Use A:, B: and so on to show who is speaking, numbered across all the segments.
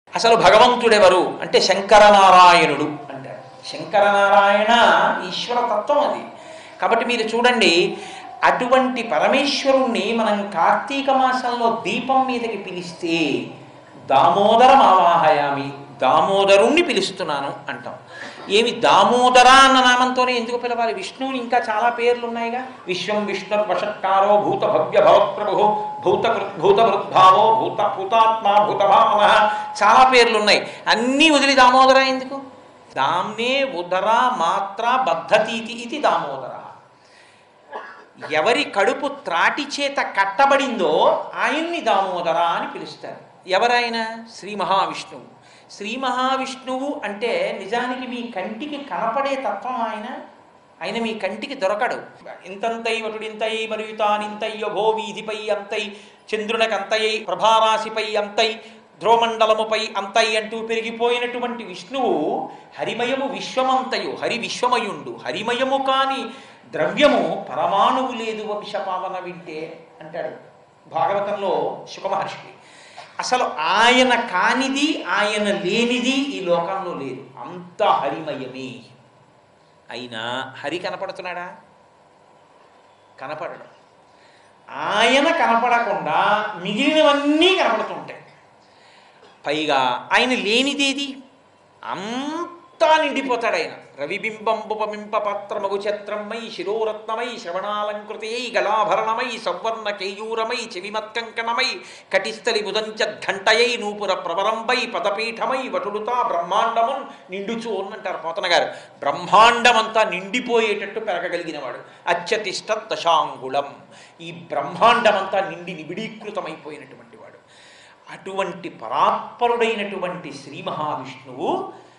A: అసలు భగవంతుడెవరు అంటే శంకరనారాయణుడు అంటారు శంకరనారాయణ ఈశ్వర తత్వం అది కాబట్టి మీరు చూడండి అటువంటి పరమేశ్వరుణ్ణి మనం కార్తీక మాసంలో దీపం మీదకి పిలిస్తే దామోదరం ఆవాహయామి దామోదరుణ్ణి పిలుస్తున్నాను అంటాం ఏమి దామోదర అన్న నామంతోనే ఎందుకు పిలవాలి విష్ణువుని ఇంకా చాలా పేర్లు ఉన్నాయిగా విశ్వం విష్ణు వషట్కారో భూత భవ్య భవత్ప్రభు భూత భూత భృద్భావో భూత భూతాత్మ భూతభావన చాలా పేర్లు ఉన్నాయి అన్నీ వదిలి దామోదర ఎందుకు దామ్నే ఉదర మాత్ర బద్ధతీతి ఇది దామోదర ఎవరి కడుపు త్రాటి చేత కట్టబడిందో ఆయన్ని దామోదర అని పిలుస్తారు ఎవరైన శ్రీ మహావిష్ణువు శ్రీ మహావిష్ణువు అంటే నిజానికి మీ కంటికి కనపడే తత్వం ఆయన ఆయన మీ కంటికి దొరకడు ఇంతంతై వటుడింతై మరియు తానింతయ్య భో వీధిపై అంతై చంద్రునకంతయై ప్రభారాశిపై అంతై ధ్రువమండలముపై అంతై అంటూ పెరిగిపోయినటువంటి విష్ణువు హరిమయము విశ్వమంతయు హరి విశ్వమయుండు హరిమయము కాని ద్రవ్యము పరమాణువు లేదు వంశపావన వింటే అంటాడు భాగవతంలో శుకమహర్షి అసలు ఆయన కానిది ఆయన లేనిది ఈ లోకంలో లేదు అంత హరిమయమే అయినా హరి కనపడుతున్నాడా కనపడడు ఆయన కనపడకుండా మిగిలినవన్నీ కనపడుతుంటాయి పైగా ఆయన లేనిదేది అంతా నిండిపోతాడు ఆయన రవిబింబంబుపమింప పాత్రమగు ఛత్రమై శిరోరత్నమై శ్రవణాలంకృతయై గళాభరణమై సవర్ణ కేయూరమై చెవిమత్కంకణమై కటిస్థలి ముదంచ ఘంటయై నూపుర ప్రవరంబై పదపీఠమై వటుడుతా బ్రహ్మాండమున్ నిండుచు అంటారు పోతన గారు బ్రహ్మాండమంతా నిండిపోయేటట్టు పెరగగలిగినవాడు అత్యతిష్ట దశాంగుళం ఈ బ్రహ్మాండమంతా నిండి నిబిడీకృతమైపోయినటువంటి వాడు అటువంటి పరాత్పరుడైనటువంటి శ్రీ మహావిష్ణువు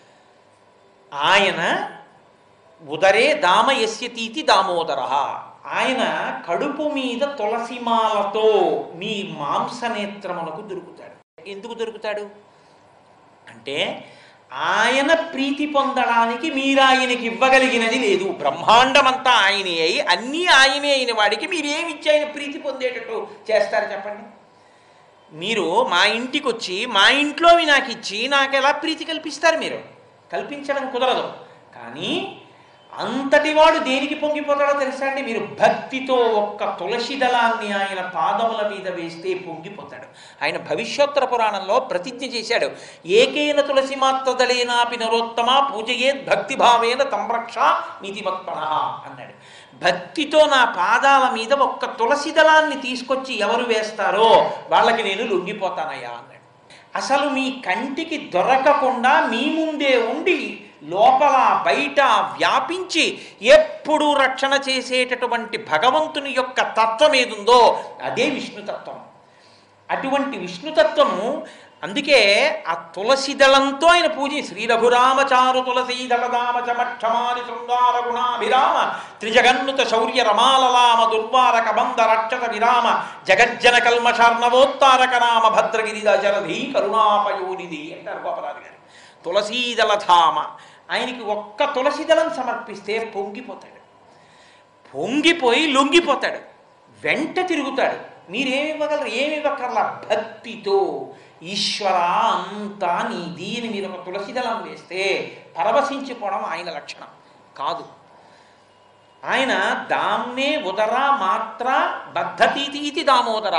A: ఆయన ఉదరే దామయస్యతీతి దామోదర ఆయన కడుపు మీద తులసిమాలతో మీ మాంసనేత్రమునకు దొరుకుతాడు ఎందుకు దొరుకుతాడు అంటే ఆయన ప్రీతి పొందడానికి మీరు ఆయనకి ఇవ్వగలిగినది లేదు బ్రహ్మాండమంతా ఆయనే అయి అన్నీ ఆయనే అయిన వాడికి మీరు ఏమి ఇచ్చి ఆయన ప్రీతి పొందేటట్టు చేస్తారు చెప్పండి మీరు మా ఇంటికి వచ్చి మా ఇంట్లోవి నాకు ఇచ్చి నాకు ఎలా ప్రీతి కల్పిస్తారు మీరు కల్పించడం కుదరదు కానీ అంతటి వాడు దేనికి పొంగిపోతాడో తెలుసా అండి మీరు భక్తితో ఒక్క తులసి దళాన్ని ఆయన పాదముల మీద వేస్తే పొంగిపోతాడు ఆయన భవిష్యోత్తర పురాణంలో ప్రతిజ్ఞ చేశాడు ఏకేన తులసి మాత్ర దళేనాపి నరోత్తమ పూజయేద్ భక్తిభావేన తంరక్ష నీతిమత్పణ అన్నాడు భక్తితో నా పాదాల మీద ఒక్క తులసి దళాన్ని తీసుకొచ్చి ఎవరు వేస్తారో వాళ్ళకి నేను లొంగిపోతానయ్యా అన్నాడు అసలు మీ కంటికి దొరకకుండా మీ ముందే ఉండి లోపల బయట వ్యాపించి ఎప్పుడు రక్షణ చేసేటటువంటి భగవంతుని యొక్క తత్వం ఏదుందో అదే విష్ణుతత్వం అటువంటి విష్ణుతత్వము అందుకే ఆ తులసి దళంతో ఆయన పూజ శ్రీ రఘురామచారు తులసీ దళదామ చమక్షమాని శృంగార గుణాభిరామ త్రిజగన్నుత శౌర్య రమాలలామ దుర్వారక బంధ రక్షత విరామ జగజ్జన కల్మషార్ణవోత్తారక నామ భద్రగిరి దశరథి కరుణాపయోనిధి అంటారు గోపరాజు గారు తులసీదళధామ ఆయనకి ఒక్క తులసి దళం సమర్పిస్తే పొంగిపోతాడు పొంగిపోయి లొంగిపోతాడు వెంట తిరుగుతాడు మీరేమి ఇవ్వగలరు ఏమి ఇవ్వకర్లా భక్తితో ఈశ్వర అంతా నీది అని మీరు ఒక తులసి దళం వేస్తే పరవశించిపోవడం ఆయన లక్షణం కాదు ఆయన దామ్నే ఉదర మాత్ర బద్ధతీతి ఇది దామోదర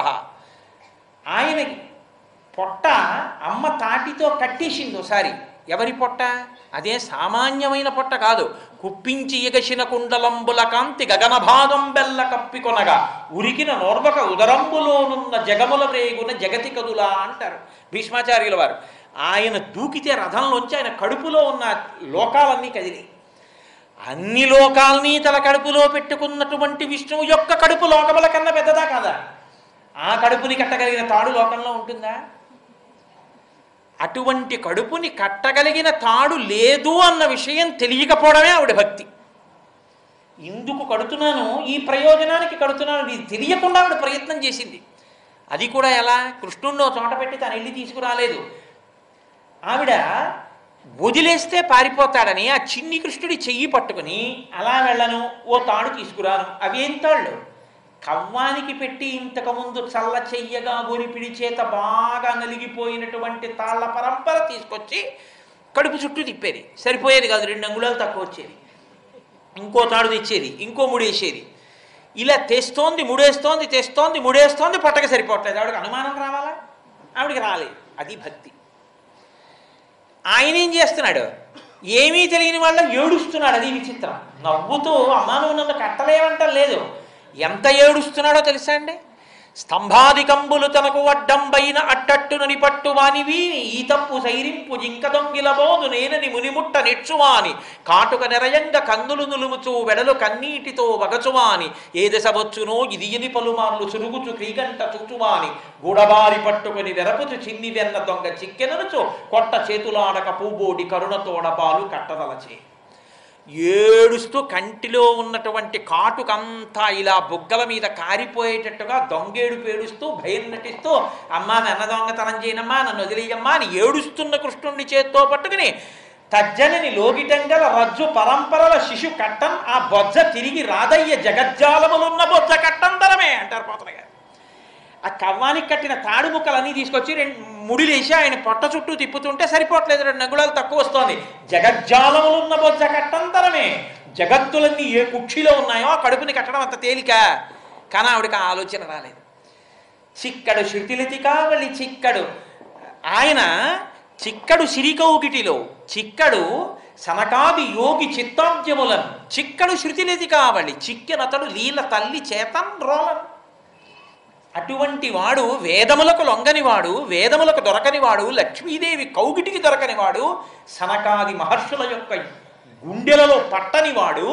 A: ఆయనకి పొట్ట అమ్మ తాటితో కట్టేసింది ఒకసారి ఎవరి పొట్ట అదే సామాన్యమైన పొట్ట కాదు కుప్పించి ఎగసిన కుండలంబుల కాంతి గగనభాగం బెల్ల కప్పికొనగా ఉరికిన నోర్వక ఉదరంబులోనున్న జగముల రేగున జగతి కదులా అంటారు భీష్మాచార్యుల వారు ఆయన దూకితే రథంలోంచి ఆయన కడుపులో ఉన్న లోకాలన్నీ కదిలి అన్ని లోకాల్ని తల కడుపులో పెట్టుకున్నటువంటి విష్ణువు యొక్క కడుపు లోకముల కన్నా పెద్దదా కాదా ఆ కడుపుని కట్టగలిగిన తాడు లోకంలో ఉంటుందా అటువంటి కడుపుని కట్టగలిగిన తాడు లేదు అన్న విషయం తెలియకపోవడమే ఆవిడ భక్తి ఇందుకు కడుతున్నాను ఈ ప్రయోజనానికి కడుతున్నాను ఇది తెలియకుండా ఆవిడ ప్రయత్నం చేసింది అది కూడా ఎలా కృష్ణుడిని చోట పెట్టి తను వెళ్ళి తీసుకురాలేదు ఆవిడ వదిలేస్తే పారిపోతాడని ఆ చిన్ని కృష్ణుడి చెయ్యి పట్టుకుని అలా వెళ్ళను ఓ తాడు తీసుకురాను అవి ఏం తాళ్ళు కవ్వానికి పెట్టి ఇంతకుముందు చల్ల చెయ్యగా గొరిపిడి చేత బాగా నలిగిపోయినటువంటి తాళ్ళ పరంపర తీసుకొచ్చి కడుపు చుట్టూ తిప్పేది సరిపోయేది కాదు రెండు అంగుళాలు తక్కువ వచ్చేది ఇంకో తాడు తెచ్చేది ఇంకో ముడేసేది ఇలా తెస్తోంది ముడేస్తోంది తెస్తోంది ముడేస్తోంది పట్టక సరిపోవట్లేదు ఆవిడకి అనుమానం రావాలా ఆవిడకి రాలేదు అది భక్తి ఆయన ఏం చేస్తున్నాడు ఏమీ తెలియని వాళ్ళ ఏడుస్తున్నాడు అది విచిత్రం నవ్వుతూ అమ్మా నువ్వు నన్ను కట్టలేవంటం లేదు ఎంత ఏడుస్తున్నాడో తెలుసా అండి స్తంభాదికంబులు తనకు వడ్డంబైన అట్టట్టునని పట్టు వానివి ఈ తప్పు సైరింపు జింక దొంగిలబోదు నేనని మునిముట్ట నెచ్చువాని కాటుక నెరయంగ కన్నులు నులుముచు వెడలు కన్నీటితో వగచువాని ఏ దశ వచ్చునో ఇది ఇది పలుమార్లు సురుగుచు క్రీగంట చూచువాని గూడబారి పట్టుకుని వెరపుచు చిన్ని వెన్న దొంగ చిక్కెననుచు కొట్ట చేతులాడక పూబోడి కరుణతోడ బాలు కట్టదలచే ఏడుస్తూ కంటిలో ఉన్నటువంటి కాటుకంతా ఇలా బుగ్గల మీద కారిపోయేటట్టుగా దొంగేడు పేడుస్తూ భయం నటిస్తూ అమ్మా నన్న దొంగతనం చేయనమ్మా నన్ను వదిలేయమ్మా అని ఏడుస్తున్న కృష్ణుడిని చేత్తో పట్టుకుని తజ్జనని లోగిటంగల రజ్జు పరంపరల శిశు కట్టం ఆ బొజ్జ తిరిగి రాదయ్య జగజ్జాలములున్న బొజ్జ కట్టంతరమే అంటారు పోతన గారు ఆ కవ్వానికి కట్టిన తాడు ముక్కలన్నీ తీసుకొచ్చి రెండు ముడిలేసి ఆయన పొట్ట చుట్టూ తిప్పుతుంటే సరిపోవట్లేదు రెండు నగుళాలు తక్కువ వస్తోంది జగజ్జాలములున్న బొజ్జ కట్టంతరమే జగత్తులన్నీ ఏ కుక్షిలో ఉన్నాయో ఆ కడుపుని కట్టడం అంత తేలిక కానీ ఆవిడకి ఆ ఆలోచన రాలేదు చిక్కడు శృతిలితి కావలి చిక్కడు ఆయన చిక్కడు సిరికౌగిటిలో చిక్కడు సనకాది యోగి చిత్తాబ్జములను చిక్కడు శృతిలితి కావలి చిక్కినతడు లీల తల్లి చేతన్ రోలన్ అటువంటి వాడు వేదములకు లొంగనివాడు వేదములకు దొరకనివాడు లక్ష్మీదేవి కౌగిటికి దొరకనివాడు సనకాది మహర్షుల యొక్క గుండెలలో పట్టనివాడు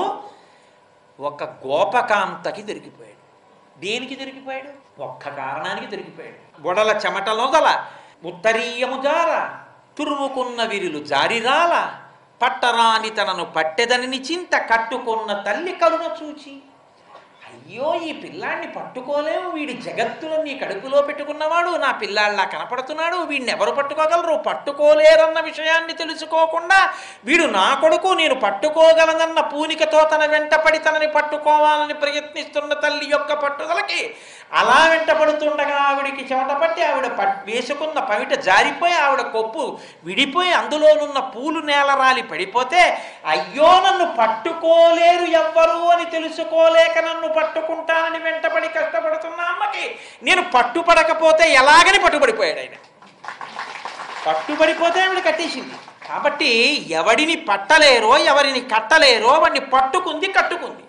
A: ఒక గోపకాంతకి దొరికిపోయాడు దేనికి దొరికిపోయాడు ఒక్క కారణానికి దొరికిపోయాడు గొడల చెమటలొదల ఉత్తరీయము జార తురుముకున్న విరులు జారిరాల పట్టరాని తనను పట్టెదనిని చింత కట్టుకున్న తల్లి కరుణ చూచి అయ్యో ఈ పిల్లాన్ని పట్టుకోలేము వీడి జగత్తులన్నీ కడుపులో పెట్టుకున్నవాడు నా పిల్లాళ్ళ కనపడుతున్నాడు వీడిని ఎవరు పట్టుకోగలరు పట్టుకోలేరన్న విషయాన్ని తెలుసుకోకుండా వీడు నా కొడుకు నేను పట్టుకోగలనన్న పూనికతో తన వెంటపడి తనని పట్టుకోవాలని ప్రయత్నిస్తున్న తల్లి యొక్క పట్టుదలకి అలా వెంటపడుతుండగా ఆవిడికి చెమట పట్టి ఆవిడ పట్ వేసుకున్న పవిట జారిపోయి ఆవిడ కొప్పు విడిపోయి అందులోనున్న పూలు నేలరాలి పడిపోతే అయ్యో నన్ను పట్టుకోలేరు ఎవ్వరు అని తెలుసుకోలేక నన్ను పట్టుకుంటానని వెంటపడి కష్టపడుతున్న అమ్మకి నేను పట్టుపడకపోతే ఎలాగని పట్టుబడిపోయాడు ఆయన పట్టుబడిపోతే ఆవిడ కట్టేసింది కాబట్టి ఎవడిని పట్టలేరో ఎవరిని కట్టలేరో వాడిని పట్టుకుంది కట్టుకుంది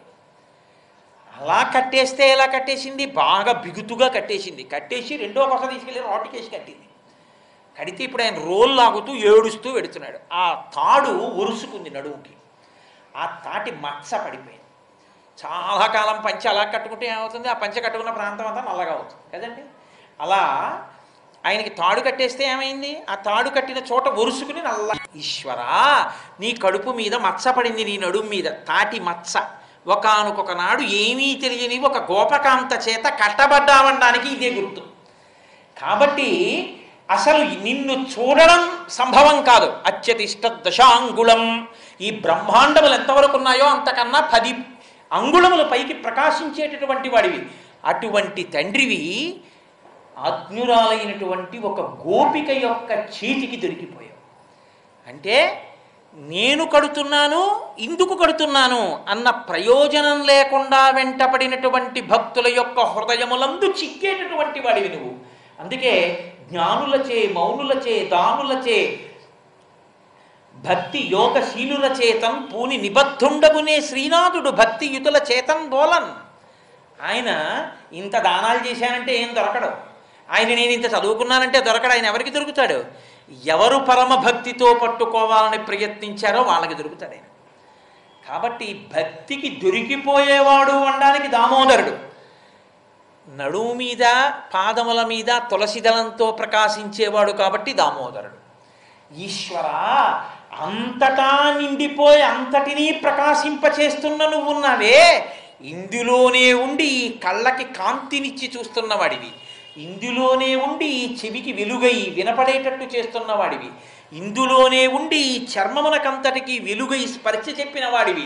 A: అలా కట్టేస్తే ఎలా కట్టేసింది బాగా బిగుతుగా కట్టేసింది కట్టేసి రెండో కొస తీసుకెళ్ళి రోడ్డుకేసి కట్టింది కడితే ఇప్పుడు ఆయన రోల్ లాగుతూ ఏడుస్తూ వెడుతున్నాడు ఆ తాడు ఒరుసుకుంది నడుముకి ఆ తాటి మచ్చ పడిపోయింది చాలా కాలం పంచె అలా కట్టుకుంటే ఏమవుతుంది ఆ పంచె కట్టుకున్న ప్రాంతం అంతా నల్లగా అవుతుంది కదండి అలా ఆయనకి తాడు కట్టేస్తే ఏమైంది ఆ తాడు కట్టిన చోట ఒరుసుకుని నల్ల ఈశ్వరా నీ కడుపు మీద మచ్చ పడింది నీ నడుము మీద తాటి మచ్చ ఒకనొక నాడు ఏమీ తెలియని ఒక గోపకాంత చేత కట్టబడ్డామనడానికి ఇదే గుర్తు కాబట్టి అసలు నిన్ను చూడడం సంభవం కాదు అత్యతిష్ట దశాంగుళం ఈ బ్రహ్మాండములు ఎంతవరకు ఉన్నాయో అంతకన్నా పది అంగుళముల పైకి ప్రకాశించేటటువంటి వాడివి అటువంటి తండ్రివి అజ్ఞురాలైనటువంటి ఒక గోపిక యొక్క చేతికి దొరికిపోయావు అంటే నేను కడుతున్నాను ఇందుకు కడుతున్నాను అన్న ప్రయోజనం లేకుండా వెంటపడినటువంటి భక్తుల యొక్క హృదయములందు చిక్కేటటువంటి వాడివి నువ్వు అందుకే జ్ఞానులచే మౌనులచే దానులచే భక్తి యోగశీలుల చేతం పూని నిబద్ధుండగునే శ్రీనాథుడు భక్తి యుతుల చేతం బోలన్ ఆయన ఇంత దానాలు చేశానంటే ఏం దొరకడు ఆయన నేను ఇంత చదువుకున్నానంటే దొరకడు ఆయన ఎవరికి దొరుకుతాడు ఎవరు పరమ భక్తితో పట్టుకోవాలని ప్రయత్నించారో వాళ్ళకి దొరుకుతాడు ఆయన కాబట్టి భక్తికి దొరికిపోయేవాడు అనడానికి దామోదరుడు నడుము మీద పాదముల మీద తులసిదళంతో ప్రకాశించేవాడు కాబట్టి దామోదరుడు ఈశ్వర అంతటా నిండిపోయి అంతటినీ ప్రకాశింపచేస్తున్న నువ్వున్నావే ఇందులోనే ఉండి ఈ కళ్ళకి కాంతినిచ్చి చూస్తున్నవాడివి ఇందులోనే ఉండి ఈ చెవికి వెలుగై వినపడేటట్టు చేస్తున్నవాడివి ఇందులోనే ఉండి ఈ చర్మమునకంతటికి వెలుగై స్పర్శ చెప్పిన వాడివి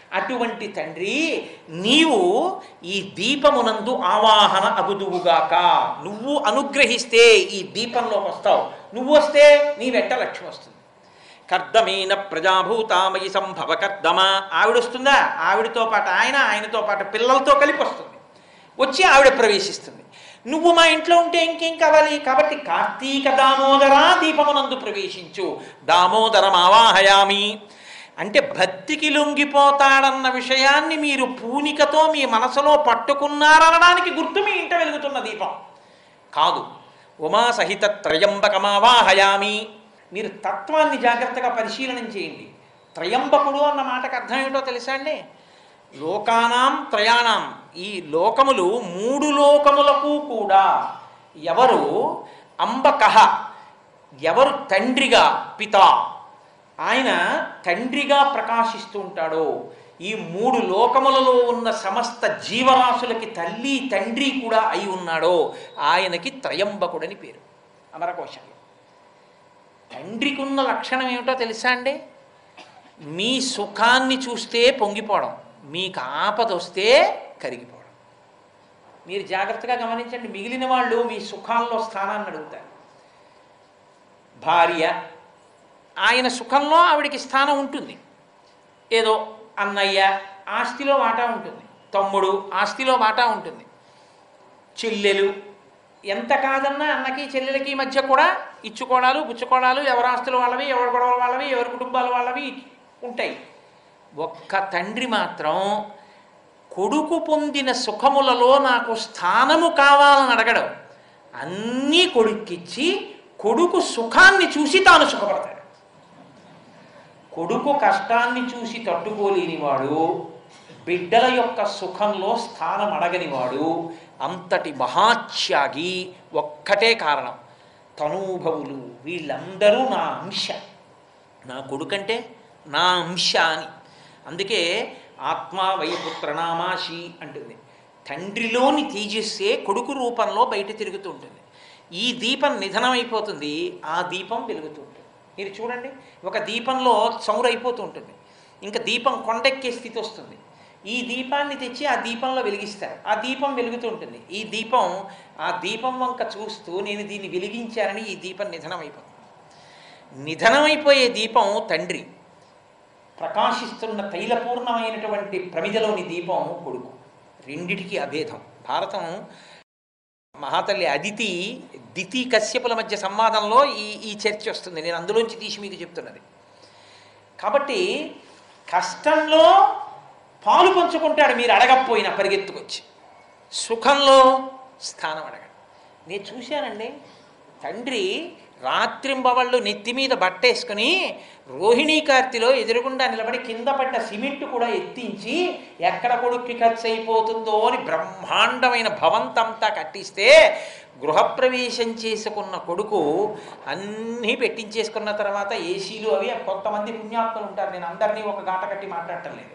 A: అటువంటి తండ్రి నీవు ఈ దీపమునందు ఆవాహన అగుదువుగాక నువ్వు అనుగ్రహిస్తే ఈ దీపంలోకి వస్తావు నువ్వు వస్తే నీ వెంట లక్ష్మి వస్తుంది కర్దమేన ప్రజాభూతామయి సంభవ కర్దమ ఆవిడ వస్తుందా ఆవిడతో పాటు ఆయన ఆయనతో పాటు పిల్లలతో కలిపి వస్తుంది వచ్చి ఆవిడ ప్రవేశిస్తుంది నువ్వు మా ఇంట్లో ఉంటే ఇంకేం కావాలి కాబట్టి కార్తీక దామోదరా దీపమునందు ప్రవేశించు దామోదరం ఆవాహయామి అంటే భక్తికి లొంగిపోతాడన్న విషయాన్ని మీరు పూనికతో మీ మనసులో పట్టుకున్నారనడానికి గుర్తు మీ ఇంట వెలుగుతున్న దీపం కాదు ఉమా సహిత త్రయంబకమావాహయామి మీరు తత్వాన్ని జాగ్రత్తగా పరిశీలనం చేయండి త్రయంబకుడు అన్న మాటకు అర్థం ఏమిటో తెలుసా అండి లోకానాం త్రయాణం ఈ లోకములు మూడు లోకములకు కూడా ఎవరు అంబకహ ఎవరు తండ్రిగా పిత ఆయన తండ్రిగా ప్రకాశిస్తూ ఉంటాడో ఈ మూడు లోకములలో ఉన్న సమస్త జీవరాశులకి తల్లి తండ్రి కూడా అయి ఉన్నాడో ఆయనకి త్రయంబకుడని పేరు అమరకోశంలో తండ్రికి ఉన్న లక్షణం ఏమిటో తెలుసా అండి మీ సుఖాన్ని చూస్తే పొంగిపోవడం మీకు ఆపద వస్తే కరిగిపోవడం మీరు జాగ్రత్తగా గమనించండి మిగిలిన వాళ్ళు మీ సుఖాల్లో స్థానాన్ని అడుగుతారు భార్య ఆయన సుఖంలో ఆవిడికి స్థానం ఉంటుంది ఏదో అన్నయ్య ఆస్తిలో వాటా ఉంటుంది తమ్ముడు ఆస్తిలో వాటా ఉంటుంది చెల్లెలు ఎంత కాదన్నా అన్నకి చెల్లెలకి మధ్య కూడా ఇచ్చుకోవడాలు పుచ్చుకోవడాలు ఎవరి ఆస్తులు వాళ్ళవి ఎవరి గొడవల వాళ్ళవి ఎవరి కుటుంబాల వాళ్ళవి ఉంటాయి ఒక్క తండ్రి మాత్రం కొడుకు పొందిన సుఖములలో నాకు స్థానము కావాలని అడగడం అన్నీ కొడుక్కిచ్చి కొడుకు సుఖాన్ని చూసి తాను సుఖపడతాడు కొడుకు కష్టాన్ని చూసి తట్టుకోలేనివాడు బిడ్డల యొక్క సుఖంలో స్థానం అడగనివాడు అంతటి మహాత్యాగి ఒక్కటే కారణం తనూభవులు వీళ్ళందరూ నా అంశ నా కొడుకంటే నా అంశ అని అందుకే ఆత్మా వైపుత్రనామాషి అంటుంది తండ్రిలోని తేజస్సే కొడుకు రూపంలో బయట తిరుగుతూ ఉంటుంది ఈ దీపం నిధనమైపోతుంది ఆ దీపం వెలుగుతూ ఉంటుంది మీరు చూడండి ఒక దీపంలో చౌరు అయిపోతూ ఉంటుంది ఇంకా దీపం కొండెక్కే స్థితి వస్తుంది ఈ దీపాన్ని తెచ్చి ఆ దీపంలో వెలిగిస్తారు ఆ దీపం వెలుగుతూ ఉంటుంది ఈ దీపం ఆ దీపం వంక చూస్తూ నేను దీన్ని వెలిగించానని ఈ దీపం నిధనమైపోతుంది నిధనమైపోయే దీపం తండ్రి ప్రకాశిస్తున్న తైలపూర్ణమైనటువంటి ప్రమిదలోని దీపం కొడుకు రెండిటికి అభేదం భారతం మహాతల్లి అదితి దితి కశ్యపుల మధ్య సంవాదంలో ఈ ఈ చర్చ వస్తుంది నేను అందులోంచి తీసి మీకు చెప్తున్నది కాబట్టి కష్టంలో పాలు పంచుకుంటాడు మీరు అడగకపోయినా పరిగెత్తుకొచ్చి సుఖంలో స్థానం అడగడు నేను చూశానండి తండ్రి రాత్రింబవళ్ళు నెత్తి మీద బట్టేసుకుని రోహిణీ కార్తిలో ఎదురుగుండా నిలబడి కింద పడ్డ సిమెంట్ కూడా ఎత్తించి ఎక్కడ కొడుక్కి ఖర్చు అయిపోతుందో అని బ్రహ్మాండమైన భవంతంతా కట్టిస్తే గృహప్రవేశం చేసుకున్న కొడుకు అన్నీ పెట్టించేసుకున్న తర్వాత ఏసీలు అవి కొంతమంది పుణ్యాత్ములు ఉంటారు నేను అందరినీ ఒక గాట కట్టి మాట్లాడటం లేదు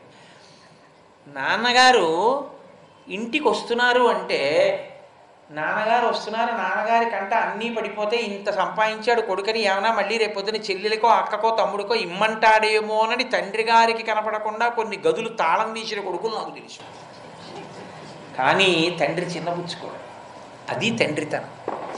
A: నాన్నగారు ఇంటికి వస్తున్నారు అంటే నాన్నగారు వస్తున్నారు నాన్నగారి కంట అన్నీ పడిపోతే ఇంత సంపాదించాడు కొడుకని ఏమైనా మళ్ళీ రేపొద్దున చెల్లెలకో అక్కకో తమ్ముడికో ఇమ్మంటాడేమోనని తండ్రి గారికి కనపడకుండా కొన్ని గదులు తాళం తీసిన కొడుకులు నాకు తెలుసు కానీ తండ్రి చిన్నపుచ్చుకోడు అది తండ్రితనం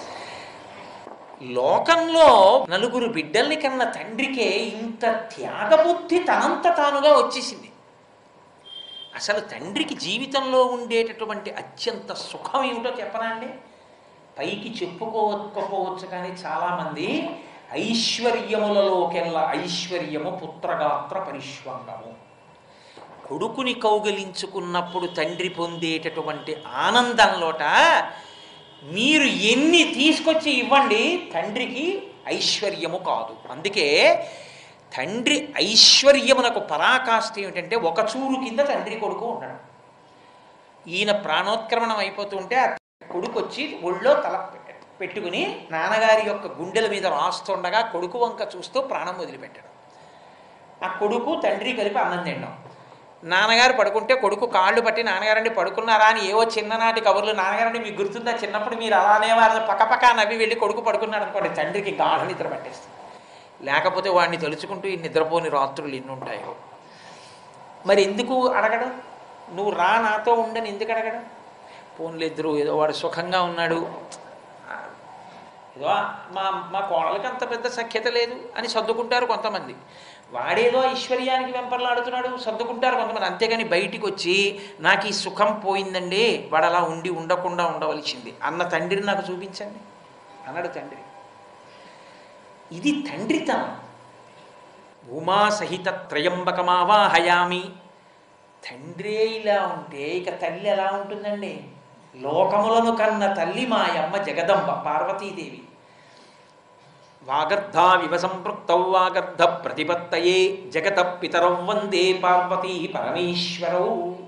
A: లోకంలో నలుగురు బిడ్డల్ని కన్న తండ్రికే ఇంత త్యాగబుద్ధి తనంత తానుగా వచ్చేసింది అసలు తండ్రికి జీవితంలో ఉండేటటువంటి అత్యంత సుఖం ఏమిటో చెప్పనా అండి పైకి చెప్పుకోకపోవచ్చు కానీ చాలామంది ఐశ్వర్యములలోకెల్లా ఐశ్వర్యము పుత్రగాత్ర పరిష్వంగము కొడుకుని కౌగలించుకున్నప్పుడు తండ్రి పొందేటటువంటి ఆనందంలోట మీరు ఎన్ని తీసుకొచ్చి ఇవ్వండి తండ్రికి ఐశ్వర్యము కాదు అందుకే తండ్రి ఐశ్వర్యమునకు పరాకాష్ఠ ఏమిటంటే ఒక చూరు కింద తండ్రి కొడుకు ఉండడం ఈయన ప్రాణోత్క్రమణం అయిపోతూ ఉంటే ఆ కొడుకు వచ్చి ఒళ్ళో తల పెట్టుకుని నాన్నగారి యొక్క గుండెల మీద రాస్తుండగా కొడుకు వంక చూస్తూ ప్రాణం వదిలిపెట్టడం ఆ కొడుకు తండ్రి కలిపి అన్నం తినడం నాన్నగారు పడుకుంటే కొడుకు కాళ్ళు పట్టి నాన్నగారండి పడుకున్నారా అని ఏవో చిన్ననాటి కబుర్లు నాన్నగారండి మీకు గుర్తుందా చిన్నప్పుడు మీరు అలానే వారిని పక్కపక్క నవ్వి వెళ్ళి కొడుకు పడుకున్నాడు అనుకోండి తండ్రికి గాఢ నిద్ర పట్టేస్తుంది లేకపోతే వాడిని తలుచుకుంటూ ఈ నిద్రపోని రాత్రులు ఎన్ని ఉంటాయో మరి ఎందుకు అడగడు నువ్వు రా నాతో ఉండని ఎందుకు అడగడు పోన్లు ఇద్దరు ఏదో వాడు సుఖంగా ఉన్నాడు ఏదో మా మా కోడలకి అంత పెద్ద సఖ్యత లేదు అని సర్దుకుంటారు కొంతమంది వాడేదో ఐశ్వర్యానికి వెంపర్లాడుతున్నాడు సర్దుకుంటారు కొంతమంది అంతేగాని బయటికి వచ్చి నాకు ఈ సుఖం పోయిందండి వాడు అలా ఉండి ఉండకుండా ఉండవలసింది అన్న తండ్రిని నాకు చూపించండి అన్నాడు తండ్రి ఇది తండ్రితనం ఉమా సహిత త్రయంబకమావాహయామి తండ్రే ఇలా ఉంటే ఇక తల్లి ఎలా ఉంటుందండి లోకములను కన్న తల్లి మా అమ్మ జగదంబ పార్వతీదేవి వాగర్ధావివ సంపృక్తౌ వాగర్ధ ప్రతిపత్తయే జగత పితరౌ వందే పార్వతీ పరమేశ్వరౌ